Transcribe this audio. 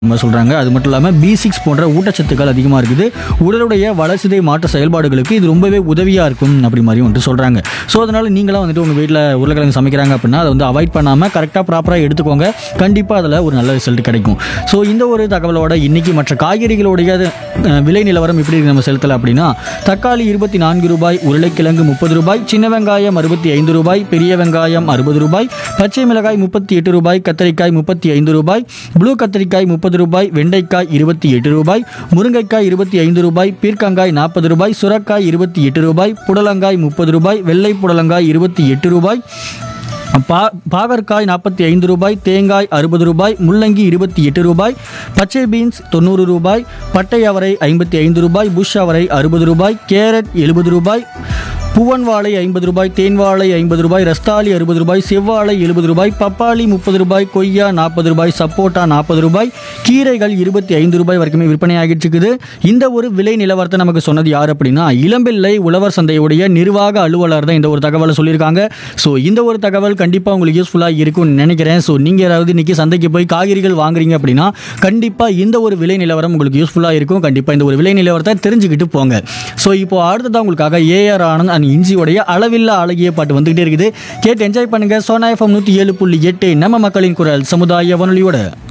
நம்ம சொல்கிறாங்க அது மட்டும் இல்லாமல் பி சிக்ஸ் போன்ற ஊட்டச்சத்துக்கள் அதிகமாக இருக்குது உடலுடைய வளர்சிதை மாற்ற செயல்பாடுகளுக்கு இது ரொம்பவே உதவியாக இருக்கும் அப்படி மாதிரி வந்துட்டு சொல்கிறாங்க ஸோ அதனால் நீங்களாம் வந்துட்டு உங்கள் வீட்டில் உருளைக்கிழங்கு சமைக்கிறாங்க அப்படின்னா அதை வந்து அவாய்ட் பண்ணாமல் கரெக்டாக ப்ராப்பராக எடுத்துக்கோங்க கண்டிப்பாக அதில் ஒரு நல்ல ரிசல்ட் கிடைக்கும் ஸோ இந்த ஒரு தகவலோட இன்னைக்கு மற்ற காய்கறிகளுடைய அஹ், விலை நிலவரம் எப்படி இருக்கு நம்ம செலுத்தலை அப்படின்னா தக்காளி இருபத்தி நான்கு ரூபாய் உருளைக்கிழங்கு முப்பது ரூபாய் சின்ன வெங்காயம் அறுபத்தி ஐந்து ரூபாய் பெரிய வெங்காயம் அறுபது ரூபாய் பச்சை மிளகாய் முப்பத்தி எட்டு ரூபாய் கத்தரிக்காய் முப்பத்தி ஐந்து ரூபாய் ப்ளூ கத்தரிக்காய் முப்பது ரூபாய் வெண்டைக்காய் இருபத்தி எட்டு ரூபாய் முருங்கைக்காய் இருபத்தி ஐந்து ரூபாய் பீர்க்கங்காய் நாற்பது ரூபாய் சுரக்காய் இருபத்தி எட்டு ரூபாய் புடலங்காய் முப்பது ரூபாய் வெள்ளை புடலங்காய் இருபத்தி எட்டு ரூபாய் பா பாகற்காய் நாற்பத்தி ஐந்து ரூபாய் தேங்காய் அறுபது ரூபாய் முள்ளங்கி இருபத்தி எட்டு ரூபாய் பச்சை பீன்ஸ் தொண்ணூறு ரூபாய் பட்டை அவரை ஐம்பத்தி ஐந்து ரூபாய் புஷ் அவரை அறுபது ரூபாய் கேரட் எழுபது ரூபாய் பூவன் வாழை ஐம்பது ரூபாய் தேன் வாழை ஐம்பது ரூபாய் ரஸ்தாலி அறுபது ரூபாய் செவ்வாழை எழுபது ரூபாய் பப்பாளி முப்பது ரூபாய் கொய்யா நாற்பது ரூபாய் சப்போட்டா நாற்பது ரூபாய் கீரைகள் இருபத்தி ஐந்து ரூபாய் வரைக்குமே விற்பனை ஆகிட்டு இருக்குது இந்த ஒரு விலை நிலவரத்தை நமக்கு சொன்னது யார் அப்படின்னா இளம்பிள்ளை உழவர் சந்தையுடைய நிர்வாக அலுவலர் தான் இந்த ஒரு தகவலை சொல்லியிருக்காங்க ஸோ இந்த ஒரு தகவல் கண்டிப்பாக உங்களுக்கு யூஸ்ஃபுல்லாக இருக்கும்னு நினைக்கிறேன் ஸோ நீங்கள் யாராவது இன்னைக்கு சந்தைக்கு போய் காய்கறிகள் வாங்குறீங்க அப்படின்னா கண்டிப்பாக இந்த ஒரு விலை நிலவரம் உங்களுக்கு யூஸ்ஃபுல்லாக இருக்கும் கண்டிப்பாக இந்த ஒரு விலை நிலவரத்தை தெரிஞ்சுக்கிட்டு போங்க ஸோ இப்போ அடுத்ததான் உங்களுக்காக ஏஆர் ஆனந்த் அண்ட் இஞ்சியோடைய அளவில்லா அழகிய பாட்டு வந்துகிட்டே இருக்குது கேட்டு என்ஜாய் பண்ணுங்க சோனா எஃப்எம் நூற்றி ஏழு புள்ளி எட்டு நம்ம மக்களின் குரல் சமுதாய வானொலியோட